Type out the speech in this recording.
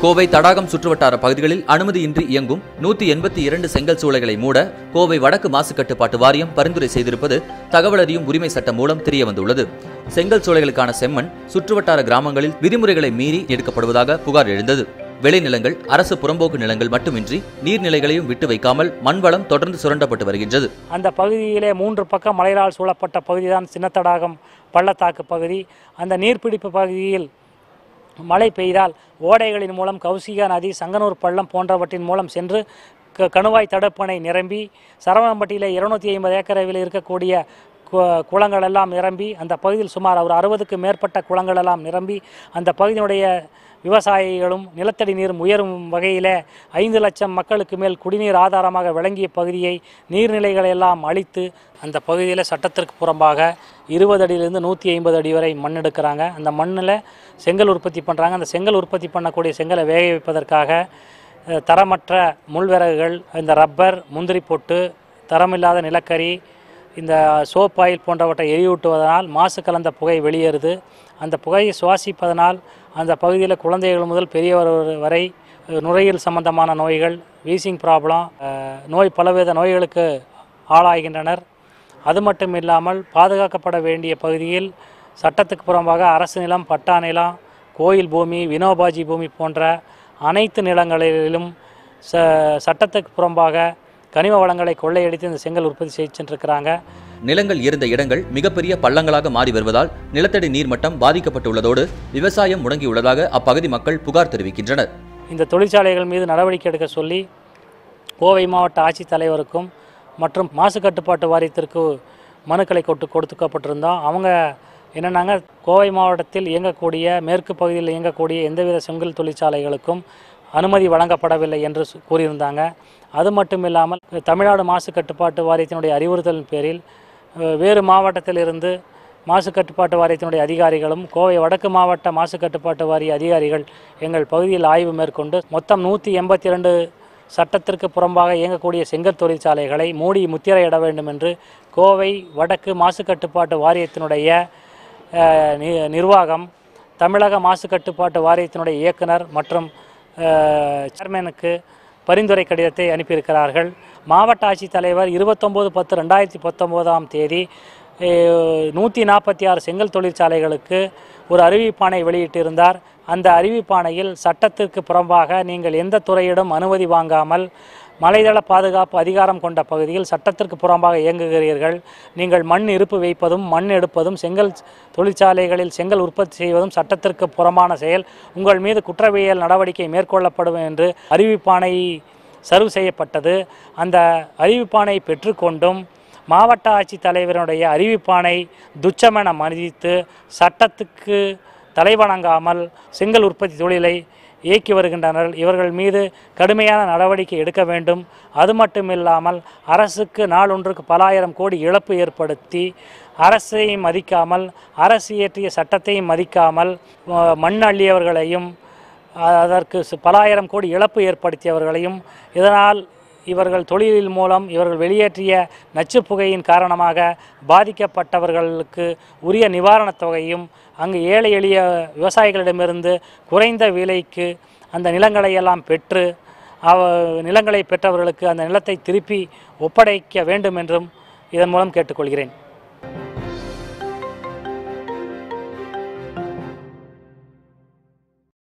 கோவை தடாகம் சுற்றுவட்டார பகுதிகளில் அனுமதியின்றி இயங்கும் நூத்தி எண்பத்தி இரண்டு செங்கல் சூளைகளை மூட கோவை வடக்கு மாசு கட்டுப்பாட்டு வாரியம் பரிந்துரை செய்திருப்பது தகவல் அறியும் உரிமை சட்டம் மூலம் தெரியவந்துள்ளது செங்கல் சூளைகளுக்கான செம்மண் சுற்றுவட்டார கிராமங்களில் விதிமுறைகளை மீறி எடுக்கப்படுவதாக புகார் எழுந்தது விளைநிலங்கள் அரசு புறம்போக்கு நிலங்கள் மட்டுமின்றி நீர்நிலைகளையும் விட்டு வைக்காமல் மண்வளம் தொடர்ந்து சுரண்டப்பட்டு வருகின்றது அந்த பகுதியிலே மூன்று பக்கம் மலைகளால் சூழப்பட்ட பகுதி தான் சின்னத்தடாகம் பள்ளத்தாக்கு பகுதி அந்த நீர்பிடிப்பு பகுதியில் மழை பெய்தால் ஓடைகளின் மூலம் கௌசிகா நதி சங்கனூர் பள்ளம் போன்றவற்றின் மூலம் சென்று க- கணுவாய் தடுப்பணை நிரம்பி சரவணம்பட்டியில் இருநூத்தி ஐம்பது ஏக்கரவில் இருக்கக்கூடிய கு- குளங்கள் எல்லாம் நிரம்பி அந்த பகுதியில் சுமார் ஒரு அறுபதுக்கு மேற்பட்ட குளங்கள் எல்லாம் நிரம்பி அந்த பகுதியினுடைய விவசாயிகளும் நிலத்தடி நீர் உயரும் வகையிலே ஐந்து லட்சம் மக்களுக்கு மேல் குடிநீர் ஆதாரமாக விளங்கிய பகுதியை நீர்நிலைகளை எல்லாம் அழித்து அந்த பகுதியில் சட்டத்திற்கு புறம்பாக இருபது அடியிலிருந்து நூற்றி ஐம்பது அடி வரை மண் எடுக்கிறாங்க அந்த மண்ணில் செங்கல் உற்பத்தி பண்ணுறாங்க அந்த செங்கல் உற்பத்தி பண்ணக்கூடிய செங்கலை வேக வைப்பதற்காக அஹ், தரமற்ற முள்விறகுகள் இந்த ரப்பர் முந்திரி பொட்டு தரமில்லாத நிலக்கரி இந்த சோப் ஆயில் போன்றவற்றை எரியூட்டுவதனால் மாசு கலந்த புகை வெளியேறுது அந்த புகையை சுவாசிப்பதனால் அந்த பகுதியில் குழந்தைகள் முதல் பெரியவர் வரை அஹ், நுரையீரல் சம்பந்தமான நோய்கள் வீசிங் ப்ராப்ளம் அஹ், நோய் பலவித நோய்களுக்கு ஆளாகின்றனர் அது மட்டும் இல்லாமல் பாதுகாக்கப்பட வேண்டிய பகுதியில் சட்டத்துக்கு புறம்பாக அரசு நிலம் பட்டா நிலம் கோயில் பூமி வினோபாஜி பூமி போன்ற அனைத்து நிலங்களிலும் ச சட்டத்துக்கு புறம்பாக கனிம வளங்களை கொள்ளையடித்து இந்த செங்கல் உற்பத்தி செய்து சென்றிருக்கிறாங்க நிலங்கள் இருந்த இடங்கள் மிகப்பெரிய பள்ளங்களாக மாறி வருவதால் நிலத்தடி நீர்மட்டம் பாதிக்கப்பட்டுள்ளதோடு விவசாயம் முடங்கியுள்ளதாக அப்பகுதி மக்கள் புகார் தெரிவிக்கின்றனர் இந்த தொழிற்சாலைகள் மீது நடவடிக்கை எடுக்க சொல்லி கோவை மாவட்ட ஆட்சித்தலைவருக்கும் மற்றும் மாசு கட்டுப்பாட்டு வாரியத்திற்கு மனுக்களை கொட்டு கொடுத்துக்கப்பட்டிருந்தோம் அவங்க என்னன்னாங்க கோவை மாவட்டத்தில் இயங்கக்கூடிய மேற்கு பகுதியில் இயங்கக்கூடிய எந்தவித செங்கல் தொழிற்சாலைகளுக்கும் அனுமதி வழங்கப்படவில்லை என்று சு- கூறியிருந்தாங்க அது மட்டும் இல்லாமல் தமிழ்நாடு மாசு கட்டுப்பாட்டு வாரியத்தினுடைய அறிவுறுத்தலின் பேரில் அஹ், வேறு மாவட்டத்திலிருந்து மாசு கட்டுப்பாட்டு வாரியத்தினுடைய அதிகாரிகளும் கோவை வடக்கு மாவட்ட மாசு கட்டுப்பாட்டு வாரிய அதிகாரிகள் எங்கள் பகுதியில் ஆய்வு மேற்கொண்டு மொத்தம் நூற்றி எண்பத்தி இரண்டு சட்டத்திற்கு புறம்பாக இயங்கக்கூடிய செங்கல் தொழிற்சாலைகளை மூடி முத்திரையிட வேண்டும் என்று கோவை வடக்கு மாசு கட்டுப்பாட்டு வாரியத்தினுடைய அஹ், நி- நிர்வாகம் தமிழக மாசு கட்டுப்பாட்டு வாரியத்தினுடைய இயக்குனர் மற்றும் அஹ், சேர்மனுக்கு பரிந்துரை கடிதத்தை அனுப்பியிருக்கிறார்கள் மாவட்ட ஆட்சித்தலைவர் இருபத்தொம்போது பத்து ரெண்டாயிரத்தி பத்தொம்போதாம் தேதி நூற்றி நாற்பத்தி ஆறு செங்கல் தொழிற்சாலைகளுக்கு ஒரு அறிவிப்பாணை வெளியிட்டிருந்தார் அந்த அறிவிப்பாணையில் சட்டத்திற்கு புறம்பாக நீங்கள் எந்த துறையிடம் அனுமதி வாங்காமல் மலைதள பாதுகாப்பு அதிகாரம் கொண்ட பகுதியில் சட்டத்திற்கு புறம்பாக இயங்குகிறீர்கள் நீங்கள் மண் இருப்பு வைப்பதும் மண் எடுப்பதும் செங்கல் தொழிற்சாலைகளில் செங்கல் உற்பத்தி செய்வதும் சட்டத்திற்கு புறம்பான செயல் உங்கள் மீது குற்றவியல் நடவடிக்கை மேற்கொள்ளப்படும் என்று அறிவிப்பாணை சர்வ் செய்யப்பட்டது அந்த அறிவிப்பானை பெற்றுக்கொண்டும் மாவட்ட ஆட்சித்தலைவருடைய அறிவிப்பானை துச்சமென மதித்து சட்டத்துக்கு தலைவணங்காமல் செங்கல் உற்பத்தி தொழிலை இயக்கி வருகின்றனர் இவர்கள் மீது கடுமையான நடவடிக்கை எடுக்க வேண்டும் அது மட்டுமில்லாமல் அரசுக்கு நாளொன்றுக்கு பலாயிரம் கோடி இழப்பு ஏற்படுத்தி அரசையும் மதிக்காமல் அரசு இயற்றிய சட்டத்தையும் மதிக்காமல் அஹ், மண் அள்ளியவர்களையும் அதற்கு சு- பலாயிரம் கோடி இழப்பு ஏற்படுத்தியவர்களையும் இதனால் இவர்கள் தொழிலில் மூலம் இவர்கள் வெளியேற்றிய நச்சுப் புகையின் காரணமாக பாதிக்கப்பட்டவர்களுக்கு உரிய நிவாரணத் தொகையும் அங்கு ஏழை எளிய விவசாயிகளிடமிருந்து குறைந்த விலைக்கு அந்த நிலங்களை எல்லாம் பெற்று அவ நிலங்களை பெற்றவர்களுக்கு அந்த நிலத்தை திருப்பி ஒப்படைக்க வேண்டும் என்றும் இதன் மூலம் கேட்டுக்கொள்கிறேன்